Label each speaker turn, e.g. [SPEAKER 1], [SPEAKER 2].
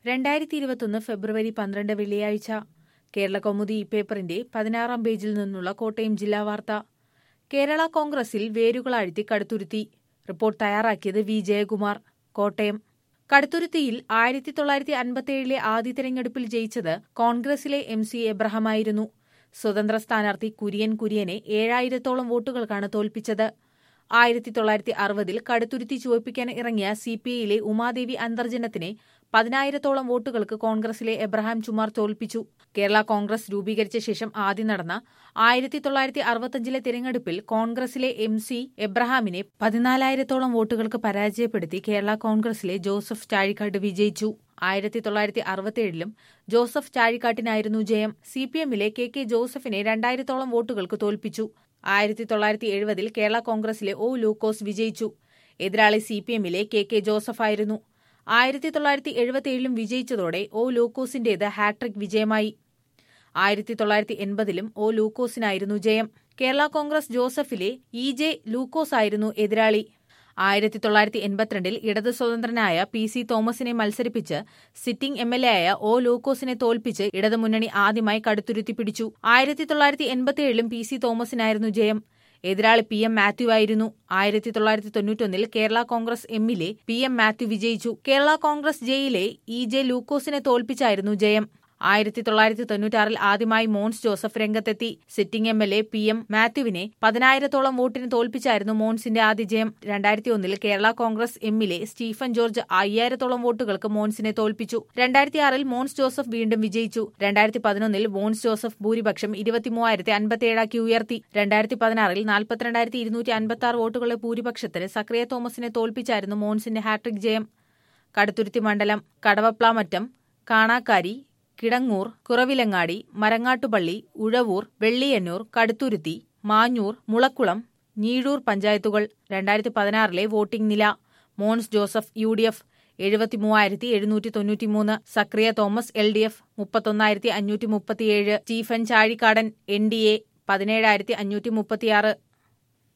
[SPEAKER 1] രണ്ടായിരത്തി ഇരുപത്തൊന്ന് ഫെബ്രുവരി പന്ത്രണ്ട് വെള്ളിയാഴ്ച കേരള കൗമുദി ഈ പേപ്പറിന്റെ പതിനാറാം പേജിൽ നിന്നുള്ള കോട്ടയം ജില്ലാ വാർത്ത കേരള കോൺഗ്രസിൽ വേരുകൾ അഴുത്തി കടുത്തുരുത്തി റിപ്പോർട്ട് തയ്യാറാക്കിയത് വി ജയകുമാർ കോട്ടയം കടുത്തുരുത്തിയിൽ ആയിരത്തി തൊള്ളായിരത്തി അൻപത്തിയേഴിലെ ആദ്യ തെരഞ്ഞെടുപ്പിൽ ജയിച്ചത് കോൺഗ്രസിലെ എം സി എബ്രഹാമായിരുന്നു സ്വതന്ത്ര സ്ഥാനാർത്ഥി കുര്യൻ കുര്യനെ ഏഴായിരത്തോളം വോട്ടുകൾക്കാണ് തോൽപ്പിച്ചത് ആയിരത്തി തൊള്ളായിരത്തി അറുപതിൽ കടുത്തുരുത്തി ചുവപ്പിക്കാൻ ഇറങ്ങിയ സി പി ഐയിലെ ഉമാദേവി അന്തർജനത്തിനെ പതിനായിരത്തോളം വോട്ടുകൾക്ക് കോൺഗ്രസിലെ എബ്രഹാം ചുമാർ തോൽപ്പിച്ചു കേരള കോൺഗ്രസ് രൂപീകരിച്ച ശേഷം ആദ്യം നടന്ന ആയിരത്തി തൊള്ളായിരത്തി അറുപത്തിയഞ്ചിലെ തിരഞ്ഞെടുപ്പിൽ കോൺഗ്രസിലെ എം സി എബ്രഹാമിനെ പതിനാലായിരത്തോളം വോട്ടുകൾക്ക് പരാജയപ്പെടുത്തി കേരള കോൺഗ്രസിലെ ജോസഫ് ചാഴിക്കാട്ട് വിജയിച്ചു ആയിരത്തി തൊള്ളായിരത്തി അറുപത്തിയേഴിലും ജോസഫ് ചാഴിക്കാട്ടിനായിരുന്നു ജയം സി പി എമ്മിലെ കെ കെ ജോസഫിനെ രണ്ടായിരത്തോളം വോട്ടുകൾക്ക് തോൽപ്പിച്ചു ആയിരത്തി തൊള്ളായിരത്തി എഴുപതിൽ കേരള കോൺഗ്രസിലെ ഒ ലൂക്കോസ് വിജയിച്ചു എതിരാളി സി പി എമ്മിലെ കെ കെ ജോസഫായിരുന്നു ആയിരത്തി തൊള്ളായിരത്തി എഴുപത്തിയേഴിലും വിജയിച്ചതോടെ ഒ ലൂക്കോസിന്റേത് ഹാട്രിക് വിജയമായി ആയിരത്തി തൊള്ളായിരത്തി എൺപതിലും ഒ ലൂക്കോസിനായിരുന്നു ജയം കേരള കോൺഗ്രസ് ജോസഫിലെ ഇ ജെ ലൂക്കോസ് ആയിരുന്നു എതിരാളി ആയിരത്തി തൊള്ളായിരത്തി എൺപത്തിരണ്ടിൽ ഇടത് സ്വതന്ത്രനായ പി സി തോമസിനെ മത്സരിപ്പിച്ച് സിറ്റിംഗ് എം എൽ എ ആയ ഒ ലൂക്കോസിനെ തോൽപ്പിച്ച് ഇടതുമുന്നണി ആദ്യമായി കടുത്തുരുത്തി പിടിച്ചു ആയിരത്തി തൊള്ളായിരത്തി എൺപത്തിയേഴിലും പി സി തോമസിനായിരുന്നു ജയം എതിരാളി പി എം മാത്യു ആയിരുന്നു ആയിരത്തി തൊള്ളായിരത്തി തൊണ്ണൂറ്റൊന്നിൽ കേരള കോൺഗ്രസ് എമ്മിലെ പി എം മാത്യു വിജയിച്ചു കേരള കോൺഗ്രസ് ജയിലെ ഇ ജെ ലൂക്കോസിനെ തോൽപ്പിച്ചായിരുന്നു ജയം ആയിരത്തി തൊള്ളായിരത്തി തൊണ്ണൂറ്റാറിൽ ആദ്യമായി മോൻസ് ജോസഫ് രംഗത്തെത്തി sitting M L A P M മാത്യുവിനെ പതിനായിരത്തോളം വോട്ടിന് തോൽപ്പിച്ചായിരുന്നു മോൻസിന്റെ ആദ്യ ജയം രണ്ടായിരത്തി ഒന്നിൽ കേരള കോൺഗ്രസ് എമ്മിലെ സ്റ്റീഫൻ ജോർജ് അയ്യായിരത്തോളം വോട്ടുകൾക്ക് മോൻസിനെ തോൽപ്പിച്ചു രണ്ടായിരത്തി ആറിൽ മോൻസ് ജോസഫ് വീണ്ടും വിജയിച്ചു രണ്ടായിരത്തി പതിനൊന്നിൽ മോൻസ് ജോസഫ് ഭൂരിപക്ഷം ഇരുപത്തിമൂവായിരത്തി അൻപത്തിയേഴാക്കി ഉയർത്തി രണ്ടായിരത്തി പതിനാറിൽ നാൽപ്പത്തിരണ്ടായിരത്തി ഇരുന്നൂറ്റി അൻപത്തി ആറ് വോട്ടുകളുടെ ഭൂരിപക്ഷത്തിന് സക്രിയ തോമസിനെ തോൽപ്പിച്ചായിരുന്നു മോൻസിന്റെ ഹാട്രിക് ജയം കടുത്തുരുത്തി മണ്ഡലം കടവപ്ലാമറ്റം കാണാക്കാരി കിടങ്ങൂർ കുറവിലങ്ങാടി മരങ്ങാട്ടുപള്ളി ഉഴവൂർ വെള്ളിയന്നൂർ കടുത്തുരുത്തി മാഞ്ഞൂർ മുളക്കുളം ഞീഴൂർ പഞ്ചായത്തുകൾ രണ്ടായിരത്തി പതിനാറിലെ വോട്ടിംഗ് നില Mons Joseph U D F എഴുപത്തിമൂവായിരത്തി എഴുന്നൂറ്റി തൊണ്ണൂറ്റിമൂന്ന് Sakariya Thomas L D F മുപ്പത്തൊന്നായിരത്തി അഞ്ഞൂറ്റി മുപ്പത്തിയേഴ് Stephen Chazhikadan N D A പതിനേഴായിരത്തി അഞ്ഞൂറ്റി മുപ്പത്തിയാറ്